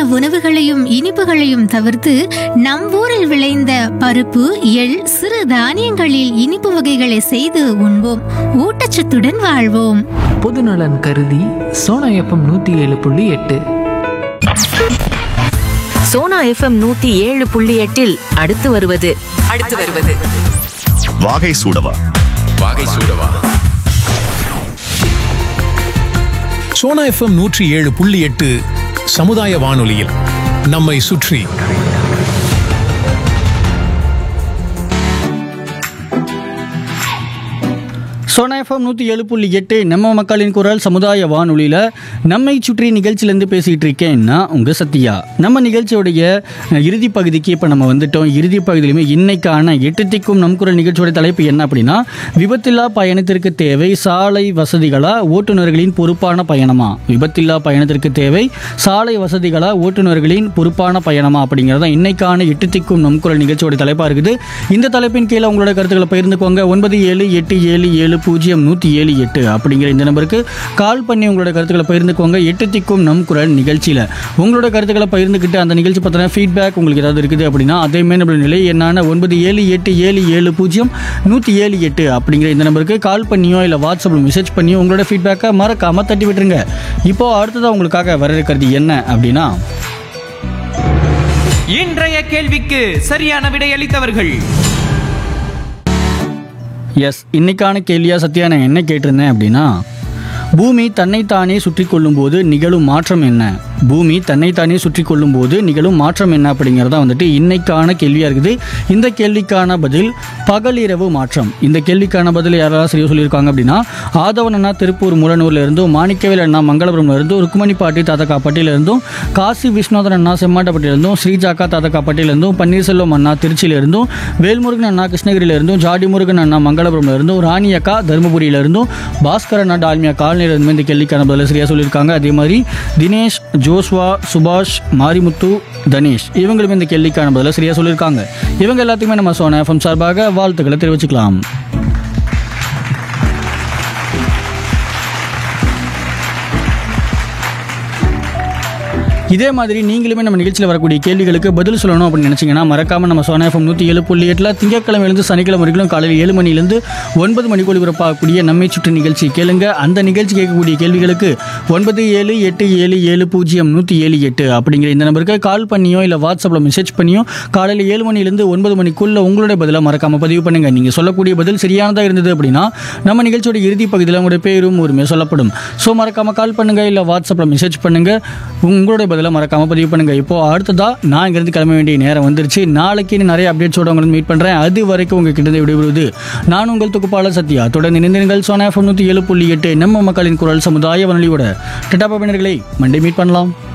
உணவுகளையும் இனிப்புகளையும் தவிர்த்து நம் ஊரில் விளைந்த பருப்பு எள் சிறு தானியங்களில் இனிப்பு வகைகளை செய்து உண்போம் ஊட்டச்சத்துடன் வாழ்வோம் பொதுநலன் கருதி சோனா எஃப்எம் நூற்றி ஏழு புள்ளி எட்டு சோனா எஃப்எம் நூத்தி ஏழு புள்ளி எட்டில் அடுத்து வருவது அடுத்து வருவது வாகை சூடவா வாகை சூடவா சோனா எஃப்எம் நூற்றி ஏழு புள்ளி எட்டு சமுதாய வானொலியில் நம்மை சுற்றி சோனா எஃப்எம் நூற்றி ஏழு புள்ளி எட்டு நம்ம மக்களின் குரல் சமுதாய வானொலியில் நம்மை சுற்றி நிகழ்ச்சியிலேருந்து பேசிகிட்டு இருக்கேன் நான் உங்கள் சத்யா நம்ம நிகழ்ச்சியோடைய அஹ், இறுதி பகுதிக்கு இப்போ நம்ம வந்துட்டோம் இறுதி பகுதியிலுமே இன்னைக்கான எட்டு திக்கும் நம் குரல் நிகழ்ச்சியோட தலைப்பு என்ன அப்படின்னா விபத்தில்லா பயணத்திற்கு தேவை சாலை வசதிகளா ஓட்டுநர்களின் பொறுப்பான பயணமா விபத்தில்லா பயணத்திற்கு தேவை சாலை வசதிகளா ஓட்டுநர்களின் பொறுப்பான பயணமா அப்படிங்கிறது தான் இன்னைக்கான எட்டு திக்கும் நம் குரல் நிகழ்ச்சியோட தலைப்பாக இருக்குது இந்த தலைப்பின் கீழே உங்களோட கருத்துக்களை பகிர்ந்துக்கோங்க ஒன்பது ஏழு எட்டு ஏழு ஏழு பூஜ்ஜியம் நூற்றி ஏழு எட்டு அப்படிங்கிற இந்த நம்பருக்கு கால் பண்ணி உங்களோட கருத்துக்களை பகிர்ந்துக்கோங்க எட்டு திக்கும் நம் குரல் நிகழ்ச்சியில் உங்களோட கருத்துக்களை பகிர்ந்துக்கிட்டு அந்த நிகழ்ச்சி பற்றின ஃபீட்பேக் உங்களுக்கு ஏதாவது இருக்குது அப்படின்னா அதே மாதிரி நம்மளோட நிலை என்னான ஒன்பது ஏழு எட்டு ஏழு ஏழு பூஜ்ஜியம் நூற்றி ஏழு எட்டு அப்படிங்கிற இந்த நம்பருக்கு கால் பண்ணியோ இல்லை வாட்ஸ்அப்பில் மெசேஜ் பண்ணியோ உங்களோட ஃபீட்பேக்கை மறக்காம தட்டி விட்டுருங்க இப்போ அடுத்ததாக உங்களுக்காக வர இருக்கிறது என்ன அப்படின்னா இன்றைய கேள்விக்கு சரியான விடையளித்தவர்கள் எஸ் இன்னைக்கான கேள்வியா சத்யா நான் என்ன கேட்டிருந்தேன் அப்படின்னா பூமி தன்னைத்தானே சுற்றி கொள்ளும்போது நிகழும் மாற்றம் என்ன பூமி தன்னைத்தானே சுற்றி கொள்ளும்போது நிகழும் மாற்றம் என்ன அப்படிங்கிறதா வந்துட்டு இன்னைக்கான கேள்வியாக இருக்குது இந்த கேள்விக்கான பதில் பகலிரவு மாற்றம் இந்த கேள்விக்கான பதில் யாராவது சரியாக சொல்லியிருக்காங்க அப்படின்னா ஆதவன் அண்ணா திருப்பூர் மூலனூர்ல இருந்தும் மாணிக்கவேல் அண்ணா மங்களபுரம்ல இருந்தும் ருக்குமணி பாட்டி தாத்தக்காப்பட்டியில இருந்தும் காசி விஸ்வநாதன் அண்ணா செம்மாட்டப்பட்டியில இருந்தும் ஸ்ரீஜாக்கா தாத்தக்காப்பட்டியில இருந்தும் பன்னீர்செல்வம் அண்ணா திருச்சியில இருந்தும் வேல்முருகன் அண்ணா கிருஷ்ணகிரியில இருந்தும் ஜாடி முருகன் அண்ணா மங்களபுரம்ல இருந்தும் ராணி அக்கா தருமபுரியில இருந்தும் பாஸ்கர் அண்ணா டால்மியா காலனியில இருந்து இந்த கேள்விக்கான பதில சரியா சொல்லியிருக்காங்க அதே மாதிரி தினேஷ் ஜோஸ்வா சுபாஷ் மாரிமுத்து தனேஷ் இவங்களுமே இந்த கேள்விக்கான பதில சரியா சொல்லியிருக்காங்க இவங்க எல்லாத்துக்குமே நம்ம சோனா எஃப்எம் சார்பாக வாழ்த்துக்களை தெரிவிச்சுக்கலாம் இதே மாதிரி நீங்களுமே நம்ம நிகழ்ச்சியில் வரக்கூடிய கேள்விகளுக்கு பதில் சொல்லணும் அப்படின்னு நினச்சிங்கன்னா மறக்காம நம்ம சோனா எஃப்எம் நூற்றி ஏழு புள்ளி எட்டில் திங்கட்கிழமையிலிருந்து சனிக்கிழமை வரைக்கும் காலையில் ஏழு மணிலேருந்து ஒன்பது மணிக்கு ஒளிபரப்பாகக்கூடிய நம்மை சுற்று நிகழ்ச்சி கேளுங்க அந்த நிகழ்ச்சி கேட்கக்கூடிய கேள்விகளுக்கு ஒன்பது ஏழு எட்டு ஏழு ஏழு பூஜ்ஜியம் நூற்றி ஏழு எட்டு அப்படிங்கிற இந்த நம்பருக்கு கால் பண்ணியோ இல்லை வாட்ஸ்அப்பில் மெசேஜ் பண்ணியோ காலையில் ஏழு மணிலேருந்து ஒன்பது மணிக்குள்ள உங்களுடைய பதிலை மறக்காம பதிவு பண்ணுங்க நீங்கள் சொல்லக்கூடிய பதில் சரியானதாக இருந்தது அப்படின்னா நம்ம நிகழ்ச்சியோட இறுதி பகுதியில் உங்களுடைய பேரும் உரிமை சொல்லப்படும் ஸோ மறக்காம கால் பண்ணுங்க இல்லை வாட்ஸ்அப்பில் மெசேஜ் பண்ணுங்க உங்களுடைய பதிலை மறக்காம பதிவு பண்ணுங்க இப்போ அடுத்ததா நான் இங்கிருந்து கிளம்ப வேண்டிய நேரம் வந்துருச்சு நாளைக்கு இன்னும் நிறைய அப்டேட்ஸோட உங்களுக்கு மீட் பண்றேன் அது வரைக்கும் உங்ககிட்ட இருந்து விடைபெறுவது நான் உங்கள் தொகுப்பாளர் சத்யா தொடர்ந்து இணைந்திருங்கள் சோனா எஃப்எம் நூற்றி ஏழு புள்ளி எட்டு நம்ம மக்களின் குரல் சமுதாய வானொலியோட டெட்டாபா மண்டே மீட் பண்ணலாம்